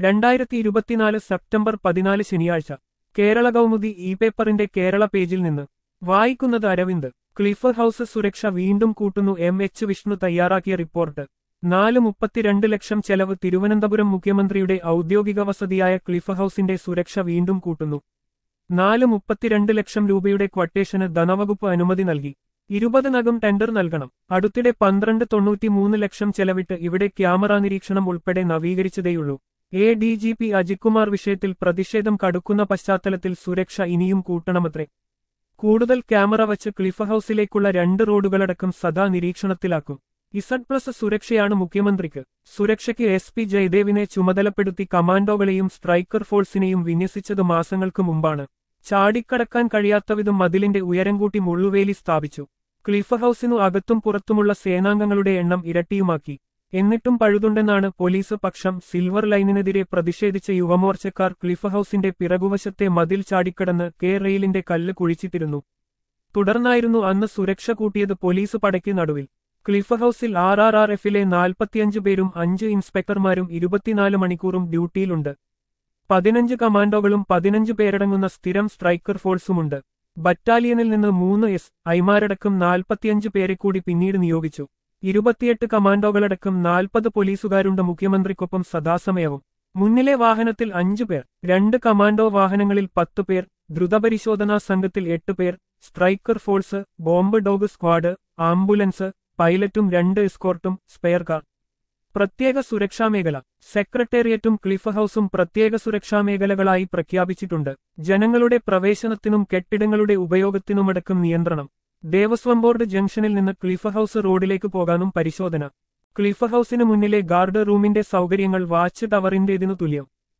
രണ്ടായിരത്തി ഇരുപത്തിനാല് സെപ്റ്റംബർ പതിനാല് ശനിയാഴ്ച കേരള കൗമുദി ഇ പേപ്പറിന്റെ കേരള പേജിൽ നിന്ന് വായിക്കുന്നത് അരവിന്ദ് ക്ലിഫർ ഹൌസ് സുരക്ഷ വീണ്ടും കൂട്ടുന്നു എം എച്ച് വിഷ്ണു തയ്യാറാക്കിയ റിപ്പോർട്ട് നാല് മുപ്പത്തിരണ്ട് ലക്ഷം ചെലവ് തിരുവനന്തപുരം മുഖ്യമന്ത്രിയുടെ ഔദ്യോഗിക വസതിയായ ക്ലിഫ് ഹൌസിന്റെ സുരക്ഷ വീണ്ടും കൂട്ടുന്നു നാല് മുപ്പത്തിരണ്ട് ലക്ഷം രൂപയുടെ ക്വട്ടേഷന് ധനവകുപ്പ് അനുമതി നൽകി ഇരുപതിനകം ടെൻഡർ നൽകണം അടുത്തിടെ പന്ത്രണ്ട് തൊണ്ണൂറ്റിമൂന്ന് ലക്ഷം ചെലവിട്ട് ഇവിടെ ക്യാമറ നിരീക്ഷണം ഉൾപ്പെടെ നവീകരിച്ചതേയുള്ളൂ A D G P Ajithkumar വിഷയത്തിൽ പ്രതിഷേധം കടുക്കുന്ന പശ്ചാത്തലത്തിൽ സുരക്ഷ ഇനിയും കൂട്ടണമത്രേ കൂടുതൽ ക്യാമറ വച്ച് ക്ലിഫ് ഹൌസിലേക്കുള്ള രണ്ട് റോഡുകളടക്കം സദാ നിരീക്ഷണത്തിലാക്കും ഇസഡ് പ്ലസ് സുരക്ഷയാണ് മുഖ്യമന്ത്രിക്ക് സുരക്ഷയ്ക്ക് എസ് പി ജയദേവിനെ ചുമതലപ്പെടുത്തി കമാൻഡോകളെയും സ്ട്രൈക്കർ ഫോഴ്സിനെയും വിന്യസിച്ചത് മാസങ്ങൾക്ക് മുമ്പാണ് ചാടിക്കടക്കാൻ കഴിയാത്തവിധം മതിലിന്റെ ഉയരം കൂട്ടി മുള്ളുവേലി സ്ഥാപിച്ചു ക്ലിഫ് ഹൌസിനു അകത്തും പുറത്തുമുള്ള സേനാംഗങ്ങളുടെ എണ്ണം ഇരട്ടിയുമാക്കി എന്നിട്ടും പഴുതുണ്ടെന്നാണ് പോലീസ് പക്ഷം സിൽവർ ലൈനിനെതിരെ പ്രതിഷേധിച്ച യുവമോർച്ചക്കാർ ക്ലിഫ് ഹൌസിന്റെ പിറകുവശത്തെ മതിൽ ചാടിക്കടന്ന് കെ റെയിലിന്റെ കല്ല് കുഴിച്ചിട്ടിരുന്നു തുടർന്നായിരുന്നു അന്ന് സുരക്ഷ കൂട്ടിയത് പോലീസ് പടയ്ക്ക് നടുവിൽ ക്ലിഫ് ഹൌസിൽ ആർ ആർ ആർ എഫിലെ നാൽപ്പത്തിയഞ്ച് പേരും അഞ്ച് ഇൻസ്പെക്ടർമാരും ഇരുപത്തിനാല് മണിക്കൂറും ഡ്യൂട്ടിയിലുണ്ട് പതിനഞ്ച് കമാൻഡോകളും പതിനഞ്ച് പേരടങ്ങുന്ന സ്ഥിരം സ്ട്രൈക്കർ ഫോഴ്സുമുണ്ട് ബറ്റാലിയനിൽ നിന്ന് മൂന്ന് എസ് ഐമാരടക്കം നാൽപ്പത്തിയഞ്ച് പേരെ കൂടി പിന്നീട് നിയോഗിച്ചു ഇരുപത്തിയെട്ട് കമാൻഡോകളടക്കം നാൽപ്പത് പോലീസുകാരുണ്ട് മുഖ്യമന്ത്രിക്കൊപ്പം സദാസമയവും മുന്നിലെ വാഹനത്തിൽ അഞ്ചു പേർ രണ്ട് കമാൻഡോ വാഹനങ്ങളിൽ പത്ത് പേർ ദ്രുതപരിശോധനാ സംഘത്തിൽ എട്ട് പേർ striker force bomb dog squad ambulance പൈലറ്റും രണ്ട് എസ്കോർട്ടും സ്പെയർ കാർ പ്രത്യേക സുരക്ഷാമേഖല സെക്രട്ടേറിയറ്റും ക്ലിഫ് ഹൌസും പ്രത്യേക സുരക്ഷാമേഖലകളായി പ്രഖ്യാപിച്ചിട്ടുണ്ട് ജനങ്ങളുടെ പ്രവേശനത്തിനും കെട്ടിടങ്ങളുടെ ഉപയോഗത്തിനുമടക്കം നിയന്ത്രണം ദേവസ്വം ബോർഡ് ജംഗ്ഷനിൽ നിന്ന് ക്ലിഫ് ഹൌസ് റോഡിലേക്ക് പോകാനും പരിശോധന ക്ലിഫ് ഹൌസിന് മുന്നിലെ ഗാർഡ് റൂമിന്റെ സൗകര്യങ്ങൾ വാച്ച് ടവറിന്റേതിനു തുല്യം